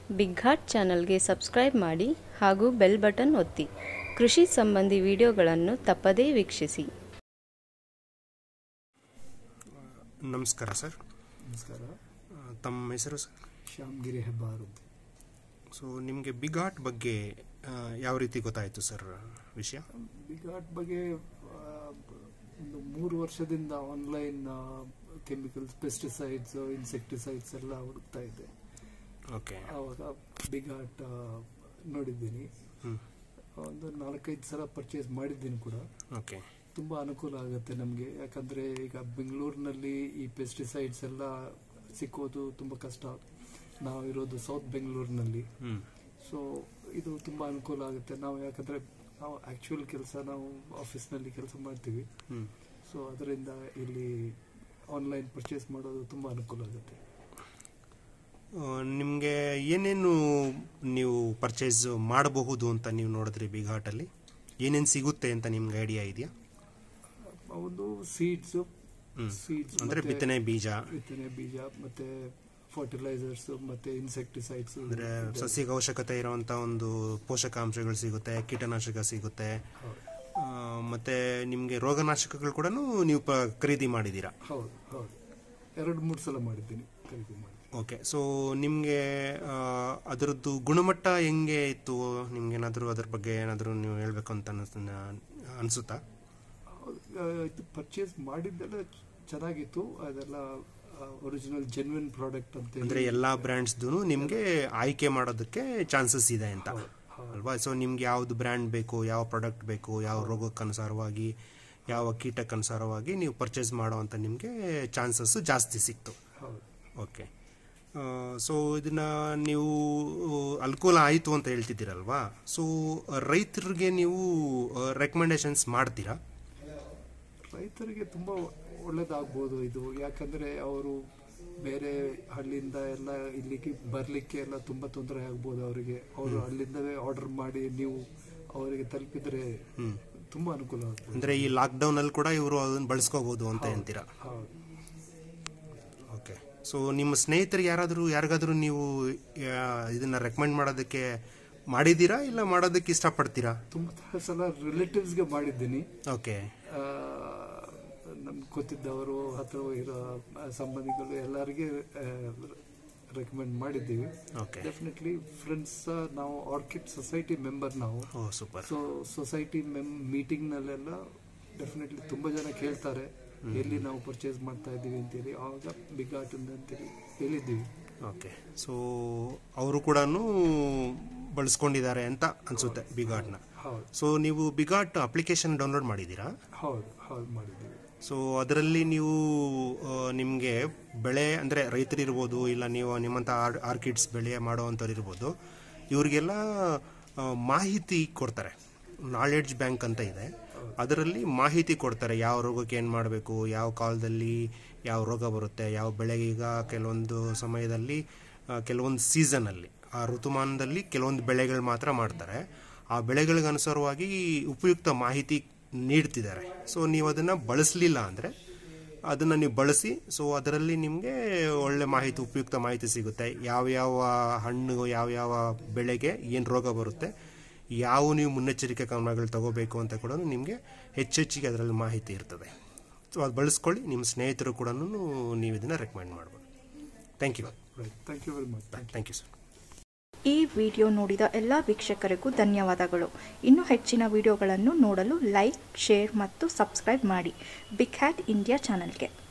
Big heart ಚಾನಲ್ಗೆ subscribe ಮಾಡಿ ಹಾಗೂ ಬೆಲ್ ಬಟನ್ ಒತ್ತಿ ಕೃಷಿ ಸಂಬಂಧಿ ವಿಡಿಯೋಗಳನ್ನು ತಪ್ಪದೇ ವೀಕ್ಷಿಸಿ ನಮಸ್ಕಾರ ಸರ್ ನಮಸ್ಕಾರ ಆ, ತಮ್ಮ ಹೆಸರು ಸರ್ ಶ್ಯಾಮ್ಗಿರಿ ಹೆಬ್ಬಾರ್ ಅಂತ ಸೊ ನಿಮಗೆ ಬಿಗ್ ಆರ್ಟ್ ಬಗ್ಗೆ ಆ, ಯಾವ ರೀತಿ ಗೊತ್ತಾಯಿತು ಸರ್ ವಿಷಯ ಬಿಗ್ ಆರ್ಟ್ ಬಗ್ಗೆ ಆ, ಒಂದು ಮೂರು ವರ್ಷದಿಂದ ಆನ್ಲೈನ್ ಕೆಮಿಕಲ್ಸ್ ಪೆಸ್ಟಿಸೈಡ್ಸ್ ಇನ್ಸೆಕ್ಟಿಸೈಡ್ಸ್ ಎಲ್ಲ ಹುಡುಕ್ತಾ ಇದ್ದೆ ಓಕೆ ಆವಾಗ ಬಿಗ್ ಆರ್ಟ್ ನೋಡಿದ್ದೀನಿ ಹ್ಞೂ ಒಂದು ನಾಲ್ಕೈದು ಸಲ ಪರ್ಚೇಸ್ ಮಾಡಿದ್ದೀನಿ ಕೂಡ ಓಕೆ ತುಂಬ ಅನುಕೂಲ ಆಗುತ್ತೆ ನಮಗೆ ಯಾಕಂದರೆ ಈಗ ಬೆಂಗಳೂರಿನಲ್ಲಿ ಈ ಪೆಸ್ಟಿಸೈಡ್ಸ್ ಎಲ್ಲ ಸಿಕ್ಕೋದು ತುಂಬ ಕಷ್ಟ ನಾವಿರೋದು ಸೌತ್ ಬೆಂಗಳೂರಿನಲ್ಲಿ ಹ್ಞೂ ಸೊ ಇದು ತುಂಬ ಅನುಕೂಲ ಆಗುತ್ತೆ ನಾವು ಯಾಕಂದರೆ ನಾವು ಆ್ಯಕ್ಚುಯಲ್ ಕೆಲಸ ನಾವು ಆಫೀಸ್ನಲ್ಲಿ ಕೆಲಸ ಮಾಡ್ತೀವಿ ಹ್ಞೂ ಸೊ ಅದರಿಂದ ಇಲ್ಲಿ ಆನ್ಲೈನ್ ಪರ್ಚೇಸ್ ಮಾಡೋದು ತುಂಬ ಅನುಕೂಲ ಆಗುತ್ತೆ ನಿಮಗೆ ಏನೇನು ನೀವು ಪರ್ಚೇಸ್ ಮಾಡಬಹುದು ಅಂತ ನೀವು ನೋಡಿದ್ರಿ ಬಿಗ್ ಆರ್ಟಲ್ಲಿ ಏನೇನು ಸಿಗುತ್ತೆ ಅಂತ ನಿಮ್ಗೆ ಐಡಿಯಾ ಇದೆಯಾ ಒಂದು ಸೀಡ್ಸು ಹ್ಮ್. ಸೀಡ್ಸ್ ಅಂದರೆ ಬಿತ್ತನೆ ಬೀಜ ಬಿತ್ತನೆ ಬೀಜ ಮತ್ತೆ ಫರ್ಟಿಲೈಸರ್ಸ್ ಮತ್ತೆ ಇನ್ಸೆಕ್ಟಿಸೈಡ್ಸ್ ಅಂದರೆ ಸಸ್ಯಕ್ಕೆ ಅವಶ್ಯಕತೆ ಇರುವಂಥ ಒಂದು ಪೋಷಕಾಂಶಗಳು ಸಿಗುತ್ತೆ ಕೀಟನಾಶಕ ಸಿಗುತ್ತೆ ಆ, ಮತ್ತೆ ನಿಮಗೆ ರೋಗನಾಶಕಗಳು ಕೂಡ ನೀವು ಪ ಖರೀದಿ ಮಾಡಿದ್ದೀರಾ ಹೌದು ಹೌದು ಎರಡು ಮೂರು ಸಲ ಮಾಡಿದ್ದೀನಿ ಖರೀದಿ ಮಾಡಿ ಓಕೆ ಸೊ ನಿಮಗೆ ಅದರದ್ದು ಗುಣಮಟ್ಟ ಹೆಂಗೆ ಇತ್ತು ನಿಮ್ಗೇನಾದರೂ ಅದ್ರ ಬಗ್ಗೆ ಏನಾದರೂ ನೀವು ಹೇಳಬೇಕು ಅಂತ ಅನಿಸ್ ಅನಿಸುತ್ತಾ ಇದು ಪರ್ಚೇಸ್ ಮಾಡಿದ್ದೆಲ್ಲ ಚೆನ್ನಾಗಿತ್ತು ಅದೆಲ್ಲ ಒರಿಜಿನಲ್ ಜೆನ್ವಿನ್ ಪ್ರಾಡಕ್ಟ್ ಅಂತ ಹೇಳಿ. ಅಂದರೆ ಎಲ್ಲ ಬ್ರ್ಯಾಂಡ್ಸ್ದು ನಿಮಗೆ ಆಯ್ಕೆ ಮಾಡೋದಕ್ಕೆ ಚಾನ್ಸಸ್ ಇದೆ ಅಂತ ಅಲ್ವಾ ಸೊ ನಿಮ್ಗೆ ಯಾವ್ದು ಬ್ರ್ಯಾಂಡ್ ಬೇಕು ಯಾವ ಪ್ರಾಡಕ್ಟ್ ಬೇಕು ಯಾವ ರೋಗಕ್ಕನುಸಾರವಾಗಿ ಯಾವ ಕೀಟಕ್ಕನುಸಾರವಾಗಿ ನೀವು ಪರ್ಚೇಸ್ ಮಾಡೋವಂಥ ನಿಮಗೆ ಚಾನ್ಸಸ್ಸು ಜಾಸ್ತಿ ಸಿಕ್ತು ಹೌದು ಓಕೆ ಸೊ ಇದನ್ನ ನೀವು ಅನುಕೂಲ ಆಯಿತು ಅಂತ ಹೇಳ್ತಿದ್ದೀರಲ್ವಾ ಸೊ ರೈತರಿಗೆ ನೀವು ರೆಕಮೆಂಡೇಶನ್ಸ್ ಮಾಡ್ತೀರಾ ರೈತರಿಗೆ ತುಂಬಾ ಒಳ್ಳೇದಾಗ್ಬೋದು ಇದು ಯಾಕಂದ್ರೆ ಅವರು ಬೇರೆ ಹಳ್ಳಿಯಿಂದ ಎಲ್ಲ ಇಲ್ಲಿಗೆ ಬರ್ಲಿಕ್ಕೆ ಎಲ್ಲ ತುಂಬಾ ತೊಂದರೆ ಆಗ್ಬೋದು ಅವರಿಗೆ ಅವರು ಅಲ್ಲಿಂದವೇ ಆರ್ಡರ್ ಮಾಡಿ ನೀವು ಅವರಿಗೆ ತಲುಪಿದ್ರೆ ತುಂಬಾ ಅನುಕೂಲ ಆಗ್ಬೋದು ಅಂದರೆ ಈ ಲಾಕ್ಡೌನಲ್ಲಿ ಕೂಡ ಇವರು ಅದನ್ನು ಬಳಸ್ಕೋಬೋದು ಅಂತ ಅಂತೀರಾ ಹೌದು ಓಕೆ ಸೊ ನಿಮ್ಮ ಸ್ನೇಹಿತರಿಗೆ ಯಾರಾದರೂ ಯಾರಿಗಾದರೂ ನೀವು ಆ, ಇದನ್ನ ರೆಕಮೆಂಡ್ ಮಾಡೋದಕ್ಕೆ ಮಾಡಿದ್ದೀರಾ ಇಲ್ಲ ಮಾಡೋದಕ್ಕೆ ಇಷ್ಟಪಡ್ತೀರಾ ತುಂಬಾ ಸಲ ರಿಲೇಟಿವ್ಸ್ಗೆ ಮಾಡಿದ್ದೀನಿ ಓಕೆ ನಮ್ಗೆ ಗೊತ್ತಿದ್ದವರು ಹತ್ರ ಇರೋ ಸಂಬಂಧಿಗಳು ಎಲ್ಲರಿಗೆ ರೆಕಮೆಂಡ್ ಮಾಡಿದ್ದೀವಿ ಓಕೆ ಡೆಫಿನೆಟ್ಲಿ ಫ್ರೆಂಡ್ಸ್ ನಾವು ಆರ್ಕಿಡ್ ಸೊಸೈಟಿ ಮೆಂಬರ್ ನಾವು ಓ ಸೂಪರ್ ಸೊ ಸೊಸೈಟಿ ಮೆಮ್ ಮೀಟಿಂಗ್ ನಲ್ಲೆಲ್ಲ ಡೆಫಿನೆಟ್ಲಿ ತುಂಬಾ ಜನ ಕೇಳ್ತಾರೆ ಎಲ್ಲಿ ನಾವು ಪರ್ಚೇಸ್ ಮಾಡ್ತಾ ಇದ್ದೀವಿ ಅಂತೇಳಿ ಆವಾಗ ಬಿಗ್ ಆರ್ಟ್ ಅಂತೇಳಿ ಹೇಳಿದ್ದೀವಿ ಓಕೆ ಸೊ ಅವರು ಕೂಡ ಬಳಸ್ಕೊಂಡಿದ್ದಾರೆ ಅಂತ ಅನಿಸುತ್ತೆ ಬಿಗಾಟ್ನ ಹೌದು ಸೊ ನೀವು ಬಿಗಾಟ್ ಅಪ್ಲಿಕೇಶನ್ ಡೌನ್ಲೋಡ್ ಮಾಡಿದ್ದೀರಾ ಹೌದು ಹೌದು ಮಾಡಿದ್ದೀವಿ ಸೊ ಅದರಲ್ಲಿ ನೀವು ನಿಮಗೆ ಬೆಳೆ ಅಂದರೆ ರೈತರಿರ್ಬೋದು ಇಲ್ಲ ನೀವು ನಿಮ್ಮಂಥ ಆರ್ ಆರ್ಕಿಡ್ಸ್ ಬೆಳೆ ಮಾಡೋವಂಥವ್ರು ಇರ್ಬೋದು ಇವರಿಗೆಲ್ಲ ಆ, ಮಾಹಿತಿ ಕೊಡ್ತಾರೆ ನಾಲೆಡ್ಜ್ ಬ್ಯಾಂಕ್ ಅಂತ ಇದೆ ಅದರಲ್ಲಿ ಮಾಹಿತಿ ಕೊಡ್ತಾರೆ ಯಾವ ರೋಗಕ್ಕೆ ಏನು ಮಾಡಬೇಕು ಯಾವ ಕಾಲದಲ್ಲಿ ಯಾವ ರೋಗ ಬರುತ್ತೆ ಯಾವ ಬೆಳೆಗೆ ಈಗ ಕೆಲವೊಂದು ಸಮಯದಲ್ಲಿ ಆ, ಕೆಲವೊಂದು ಸೀಸನಲ್ಲಿ ಆ ಋತುಮಾನದಲ್ಲಿ ಕೆಲವೊಂದು ಬೆಳೆಗಳು ಮಾತ್ರ ಮಾಡ್ತಾರೆ ಆ ಬೆಳೆಗಳಿಗೆ ಅನುಸಾರವಾಗಿ ಉಪಯುಕ್ತ ಮಾಹಿತಿ ನೀಡ್ತಿದ್ದಾರೆ ಸೊ ನೀವು ಅದನ್ನು ಬಳಸಲಿಲ್ಲ ಅಂದರೆ ಅದನ್ನು ನೀವು ಬಳಸಿ ಸೊ ಅದರಲ್ಲಿ ನಿಮಗೆ ಒಳ್ಳೆ ಮಾಹಿತಿ ಉಪಯುಕ್ತ ಮಾಹಿತಿ ಸಿಗುತ್ತೆ ಯಾವ್ಯಾವ ಹಣ್ಣು ಯಾವ್ಯಾವ ಬೆಳೆಗೆ ಏನು ರೋಗ ಬರುತ್ತೆ ಯಾವ ನೀವು ಮುನ್ನೆಚ್ಚರಿಕೆ ಕ್ರಮಗಳು ತಗೋಬೇಕು ಅಂತ ಕೂಡ ನಿಮಗೆ ಹೆಚ್ಚೆಚ್ಚಿಗೆ ಅದರಲ್ಲಿ ಮಾಹಿತಿ ಇರ್ತದೆ ಸೊ ಅದು ಬಳಸ್ಕೊಳ್ಳಿ ನಿಮ್ಮ ಸ್ನೇಹಿತರು ಕೂಡ ನೀವು ಇದನ್ನು ರೆಕಮೆಂಡ್ ಮಾಡ್ಬೋದು thank you right thank you very much thank you sir ಈ ವಿಡಿಯೋ ನೋಡಿದ ಎಲ್ಲ ವೀಕ್ಷಕರಿಗೂ ಧನ್ಯವಾದಗಳು ಇನ್ನೂ ಹೆಚ್ಚಿನ ವಿಡಿಯೋಗಳನ್ನು ನೋಡಲು ಲೈಕ್ ಶೇರ್ ಮತ್ತು ಸಬ್ಸ್ಕ್ರೈಬ್ ಮಾಡಿ ಬಿಗ್ ಹ್ಯಾಟ್ ಇಂಡಿಯಾ ಚಾನಲ್ಗೆ